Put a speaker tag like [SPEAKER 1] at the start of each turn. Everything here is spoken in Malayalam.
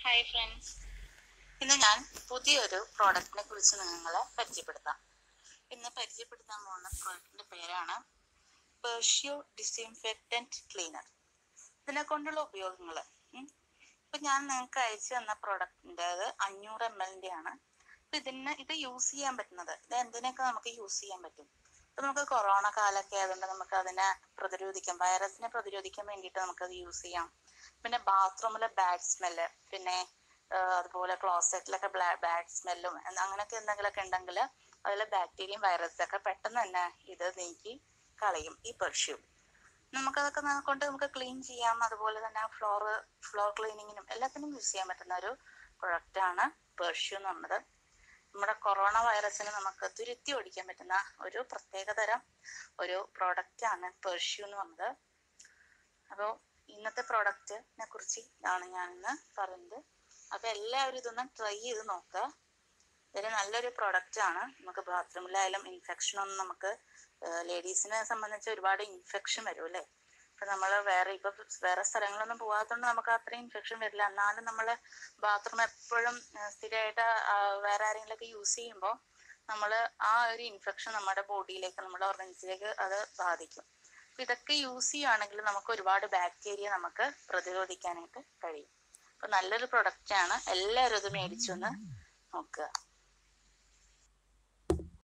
[SPEAKER 1] ഹായ് ഫ്രണ്ട്സ് ഇന്ന് ഞാൻ പുതിയൊരു പ്രോഡക്റ്റിനെ കുറിച്ച് നിങ്ങളെ പരിചയപ്പെടുത്താം ഇന്ന് പരിചയപ്പെടുത്താൻ പോകുന്ന പ്രോഡക്റ്റിന്റെ പേരാണ് പേർഷ്യോ ഡിസിൻഫെക്റ്റന്റ് ക്ലീനർ ഇതിനെ കൊണ്ടുള്ള ഉപയോഗങ്ങൾ ഇപ്പൊ ഞാൻ നിങ്ങൾക്ക് അയച്ചു തന്ന പ്രോഡക്റ്റിൻ്റെ അഞ്ഞൂറ് എം എല്ലിന്റെ ആണ് അപ്പൊ ഇതിന് ഇത് യൂസ് ചെയ്യാൻ പറ്റുന്നത് ഇത് എന്തിനൊക്കെ നമുക്ക് യൂസ് ചെയ്യാൻ പറ്റും ഇപ്പൊ നമുക്ക് കൊറോണ കാലമൊക്കെ ആയതുകൊണ്ട് നമുക്ക് അതിനെ പ്രതിരോധിക്കാം വൈറസിനെ പ്രതിരോധിക്കാൻ വേണ്ടിയിട്ട് നമുക്കത് യൂസ് ചെയ്യാം പിന്നെ ബാത്റൂമിലെ ബാഡ് സ്മെല്ല് പിന്നെ ആ, അതുപോലെ ക്ലോസറ്റിലൊക്കെ ബാഡ് സ്മെല്ലും അങ്ങനെയൊക്കെ എന്തെങ്കിലുമൊക്കെ ഉണ്ടെങ്കിൽ അതിലെ ബാക്ടീരിയയും വൈറസൊക്കെ പെട്ടെന്ന് തന്നെ ഇത് നീക്കി കളയും ഈ പെർഷ്യൂം നമുക്കതൊക്കെ ന- കൊണ്ട് നമുക്ക് ക്ലീൻ ചെയ്യാം അതുപോലെ തന്നെ ഫ്ലോർ ഫ്ലോർ ക്ലീനിങ്ങിനും എല്ലാത്തിനും യൂസ് ചെയ്യാൻ പറ്റുന്ന ഒരു പ്രൊഡക്റ്റ് ആണ് പെർഷ്യൂ എന്ന് പറഞ്ഞത് നമ്മുടെ കൊറോണ വൈറസിനെ നമുക്ക് തുരുത്തി ഓടിക്കാൻ പറ്റുന്ന ഒരു പ്രത്യേകതരം ഒരു പ്രോഡക്റ്റ് ആണ് പെർഷ്യൂ എന്ന് പറഞ്ഞത് അപ്പോൾ ഇന്നത്തെ പ്രോഡക്റ്റിനെ കുറിച്ച് ഇതാണ് ഞാൻ ഇന്ന് പറയുന്നത് അപ്പൊ എല്ലാവരും ഇതൊന്ന് ട്രൈ ചെയ്ത് നോക്കുക ഇതൊരു നല്ലൊരു പ്രോഡക്റ്റ് ആണ് നമുക്ക് ബാത്റൂമിലായാലും ഇൻഫെക്ഷൻ ഒന്നും നമുക്ക് ലേഡീസിനെ സംബന്ധിച്ച് ഒരുപാട് ഇൻഫെക്ഷൻ വരും അല്ലേ ഇപ്പൊ നമ്മൾ വേറെ ഇപ്പൊ വേറെ സ്ഥലങ്ങളൊന്നും പോകാത്തതുകൊണ്ട് നമുക്ക് അത്രയും ഇൻഫെക്ഷൻ വരില്ല എന്നാലും നമ്മൾ ബാത്റൂം എപ്പോഴും സ്ഥിരമായിട്ട് ആ, വേറെ ആരെങ്കിലുമൊക്കെ യൂസ് ചെയ്യുമ്പോൾ നമ്മൾ ആ ഒരു ഇൻഫെക്ഷൻ നമ്മുടെ ബോഡിയിലേക്ക് നമ്മുടെ ഓർഗൻസിലേക്ക് അത് ബാധിക്കും അപ്പൊ ഇതൊക്കെ യൂസ് ചെയ്യുകയാണെങ്കിൽ നമുക്ക് ഒരുപാട് ബാക്ടീരിയ നമുക്ക് പ്രതിരോധിക്കാനായിട്ട് കഴിയും അപ്പൊ നല്ലൊരു പ്രൊഡക്റ്റ് ആണ് എല്ലാവരും ഇത് മേടിച്ചൊന്ന് നോക്കുക